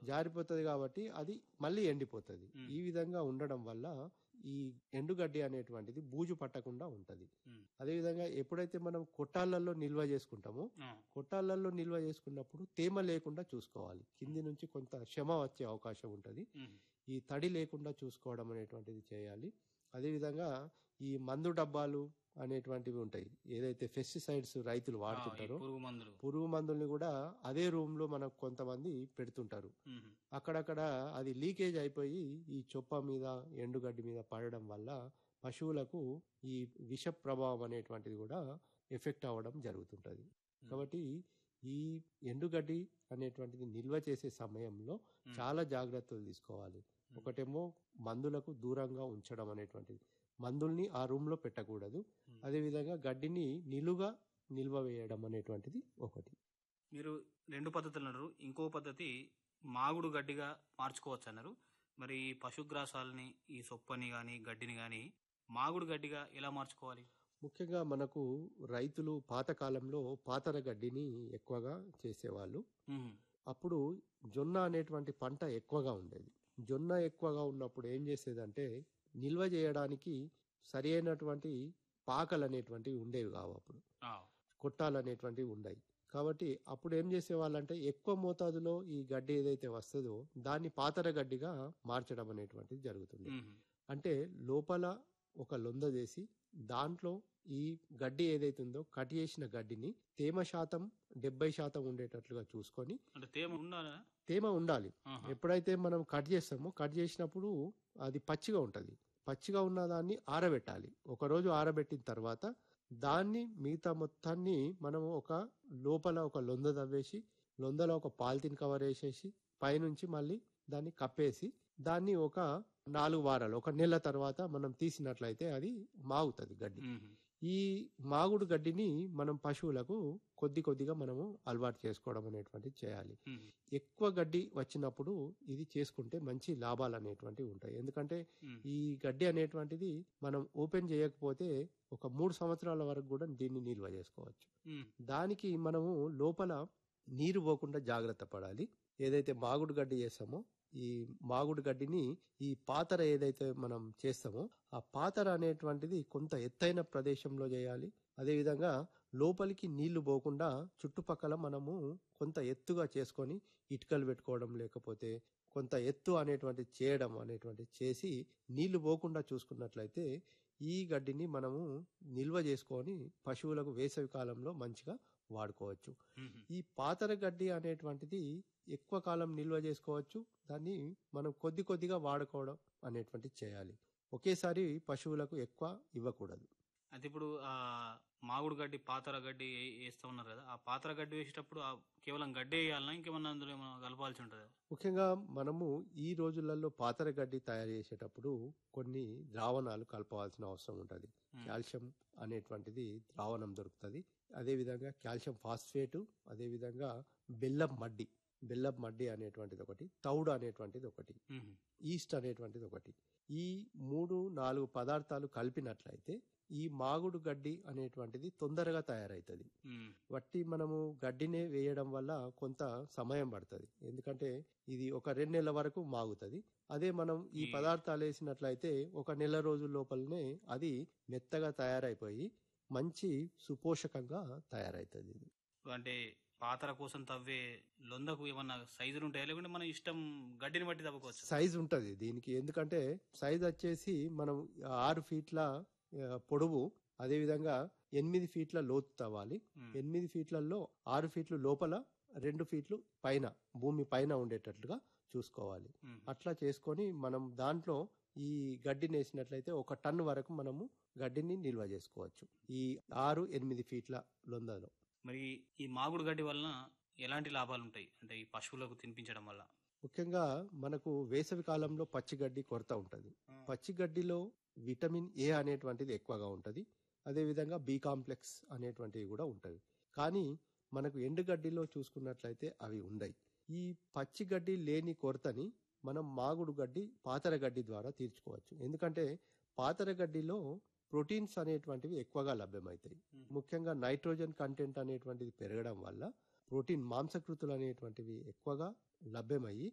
జారిపోతుంది కాబట్టి అది మళ్ళీ ఎండిపోతుంది మ్మ్. ఈ విధంగా ఉండడం వల్ల ఈ ఎండుగడ్డి అనేటువంటిది బూజు పట్టకుండా ఉంటది మ్మ్. అదేవిధంగా ఎప్పుడైతే మనం కొట్టాలలో నిల్వ చేసుకుంటామో ఆ, కొట్టాలలో నిల్వ చేసుకున్నప్పుడు తేమ లేకుండా చూసుకోవాలి కింది నుంచి కొంత శ్రమ వచ్చే అవకాశం ఉంటది ఉమ్, ఈ తడి లేకుండా చూసుకోవడం అనేటువంటిది చేయాలి అదేవిధంగా ఈ మందు డబ్బాలు అనేటువంటివి ఉంటాయి ఏదైతే పెస్టిసైడ్స్ రైతులు ఆ, ఈ వాడుతుంటారో పురుగు మందులు పురుగు మందుల్ని కూడా అదే రూమ్ లో మనకు కొంతమంది పెడుతుంటారు ఉమ్, అక్కడక్కడ అది లీకేజ్ అయిపోయి ఈ చొప్ప మీద ఎండుగడ్డి మీద పడడం వల్ల పశువులకు ఈ విష ప్రభావం అనేటువంటిది కూడా ఎఫెక్ట్ అవ్వడం జరుగుతుంటది కాబట్టి ఈ ఎండుగడ్డి అనేటువంటిది నిల్వ చేసే సమయంలో ఉమ్, చాలా జాగ్రత్తలు తీసుకోవాలి ఉమ్, ఒకటేమో మందులకు దూరంగా ఉంచడం అనేటువంటిది మందుల్ని ఆ రూమ్ లో పెట్టకూడదు ఉమ్. అదేవిధంగా గడ్డిని నిలుగా నిల్వ వేయడం అనేటువంటిది ఒకటి మీరు రెండు పద్ధతులు అన్నారు ఇంకో పద్ధతి మాగుడు గడ్డిగా మార్చుకోవచ్చు అన్నారు మరి ఈ పశుగ్రాసాలని ఈ సొప్పని గాని గడ్డిని గాని మాగుడు గడ్డిగా ఎలా మార్చుకోవాలి ముఖ్యంగా మనకు రైతులు పాతకాలంలో పాతర గడ్డిని ఎక్కువగా చేసేవాళ్ళు ఉమ్, అప్పుడు జొన్న అనేటువంటి పంట ఎక్కువగా ఉండేది జొన్న ఎక్కువగా ఉన్నప్పుడు ఏం చేసేదంటే నిల్వ చేయడానికి సరి అయినటువంటి పాకలు అనేటువంటివి ఉండేవి కావు అప్పుడు ఆ, కొట్టాలు అనేటువంటివి ఉన్నాయి కాబట్టి అప్పుడు ఏం చేసేవాళ్ళంటే ఎక్కువ మోతాదులో ఈ గడ్డి ఏదైతే వస్తుందో దాన్ని పాతర గడ్డిగా మార్చడం అనేటువంటిది జరుగుతుంది ఉమ్, అంటే లోపల ఒక లొంద చేసి దాంట్లో ఈ గడ్డి ఏదైతే ఉందో కట్ చేసిన గడ్డిని తేమ శాతం డెబ్బై శాతం ఉండేటట్లుగా చూసుకొని అంటే తేమ ఉండాలా తేమ ఉండాలి ఆహా, ఎప్పుడైతే మనం కట్ చేస్తామో కట్ చేసినప్పుడు అది పచ్చిగా ఉంటది పచ్చిగా ఉన్న దాన్ని ఆరబెట్టాలి ఒక రోజు ఆరబెట్టిన తర్వాత దాన్ని మిగతా మొత్తాన్ని మనం ఒక లోపల ఒక లొంద తవ్వేసి లొందలో ఒక పాలిథిన్ కవర్ వేసేసి పైనుంచి మళ్ళీ దాన్ని కప్పేసి దాన్ని ఒక నాలుగు వారాలు ఒక నెల తర్వాత మనం తీసినట్లయితే అది మాగుతుంది గడ్డి ఉమ్, ఈ మాగుడు గడ్డిని మనం పశువులకు కొద్ది కొద్దిగా మనము అలవాటు చేసుకోవడం అనేటువంటిది చేయాలి ఉమ్, ఎక్కువ గడ్డి వచ్చినప్పుడు ఇది చేసుకుంటే మంచి లాభాలు అనేటువంటివి ఉంటాయి ఎందుకంటే ఉమ్, ఈ గడ్డి అనేటువంటిది మనం ఓపెన్ చేయకపోతే ఒక మూడు సంవత్సరాల వరకు కూడా దీన్ని నిల్వ చేసుకోవచ్చు ఉమ్, దానికి మనము లోపల నీరు పోకుండా జాగ్రత్త పడాలి ఏదైతే మాగుడు గడ్డి చేస్తామో ఈ మాగుడు గడ్డిని ఈ పాతర ఏదైతే మనం చేస్తామో ఆ పాతర అనేటువంటిది కొంత ఎత్తైన ప్రదేశంలో చేయాలి అదేవిధంగా లోపలికి నీళ్లు పోకుండా చుట్టుపక్కల మనము కొంత ఎత్తుగా చేసుకొని ఇటుకలు పెట్టుకోవడం లేకపోతే కొంత ఎత్తు అనేటువంటిది చేయడం అనేటువంటిది చేసి నీళ్లు పోకుండా చూసుకున్నట్లయితే ఈ గడ్డిని మనము నిల్వ చేసుకొని పశువులకు వేసవి కాలంలో మంచిగా వాడుకోవచ్చు ఉమ్, ఈ పాతర గడ్డి అనేటువంటిది ఎక్కువ కాలం నిల్వ చేసుకోవచ్చు దాన్ని మనం కొద్ది కొద్దిగా వాడుకోవడం అనేటువంటిది చేయాలి ఒకేసారి పశువులకు ఎక్కువ ఇవ్వకూడదు అయితే ఇప్పుడు ఆ మాగుడు గడ్డి పాతర గడ్డి ఏ- వేస్తా ఉన్నారు కదా ఆ పాతర గడ్డి వేసేటప్పుడు ఆ కేవలం గడ్డి వేయాలన్నా ఇంకేమన్నా అందులో ఏమన్నా కలపాల్సి ఉంటుందా ముఖ్యంగా మనము ఈ రోజులలో పాతర గడ్డి తయారు చేసేటప్పుడు కొన్ని ద్రావణాలు కలపవలసిన అవసరం ఉంటుంది ఉమ్, కాల్షియం అనేటువంటిది ద్రావణం దొరుకుతుంది అదేవిధంగా కాల్షియం ఫాస్ఫేటు అదేవిధంగా బెల్లం మడ్డి బెల్లం మడ్డి అనేటువంటిది ఒకటి తౌడు అనేటువంటిది ఒకటి ఉమ్, ఈస్ట్ అనేటువంటిది ఒకటి ఈ మూడు నాలుగు పదార్థాలు కలిపినట్లయితే ఈ మాగుడు గడ్డి అనేటువంటిది తొందరగా తయారవుతుంది ఉమ్, వట్టి మనము గడ్డినే వేయడం వల్ల కొంత సమయం పడుతుంది ఎందుకంటే ఇది ఒక రెండు నెలల వరకు మాగుతుంది అదే మనం ఈ ఈ- పదార్థాలు వేసినట్లయితే ఒక నెల రోజుల లోపలనే అది మెత్తగా తయారైపోయి మంచి సుపోషకంగా తయారవుతుంది ఇది అంటే పాతర కోసం తవ్వే లొందకు ఏమన్నా సైజులు ఉంటాయా లేకుంటే మన ఇష్టం గడ్డిని బట్టి తవ్వుకోవచ్చు సైజ్ ఉంటది దీనికి ఎందుకంటే సైజ్ వచ్చేసి మనం ఆరు ఫీట్ల ఆ, పొడవు అదే విధంగా ఎనిమిది ఫీట్ల లోతు తవ్వాలి ఉమ్, ఎనిమిది ఫీట్లలో ఆరు ఫీట్లు లోపల రెండు ఫీట్లు పైన భూమి పైన ఉండేటట్లుగా చూసుకోవాలి ఉమ్, అట్లా చేసుకొని మనం దాంట్లో ఈ గడ్డిని వేసినట్లయితే ఒక టన్ను వరకు మనము గడ్డిని నిల్వ చేసుకోవచ్చు ఈ ఆరు ఎనిమిది ఫీట్ల లొందలో మరి ఈ మాగుడు గడ్డి వలన ఎలాంటి లాభాలు ఉంటాయి అంటే ఈ పశువులకు తినిపించడం వల్ల ముఖ్యంగా మనకు వేసవి కాలంలో పచ్చిగడ్డి కొరత ఉంటుంది పచ్చిగడ్డిలో విటమిన్ ఏ అనేటువంటిది ఎక్కువగా ఉంటుంది అదేవిధంగా బి కాంప్లెక్స్ అనేటువంటివి కూడా ఉంటాయి కానీ మనకు ఎండుగడ్డిలో చూసుకున్నట్లయితే అవి ఉండయి ఈ పచ్చిగడ్డి లేని కొరతని మనం మాగుడు గడ్డి పాతర గడ్డి ద్వారా తీర్చుకోవచ్చు ఎందుకంటే పాతర గడ్డిలో ప్రోటీన్స్ అనేటువంటివి ఎక్కువగా లభ్యమవుతాయి ఉమ్. ముఖ్యంగా నైట్రోజన్ కంటెంట్ అనేటువంటిది పెరగడం వల్ల ప్రోటీన్ మాంసకృతులు అనేటువంటివి ఎక్కువగా లభ్యమయ్యి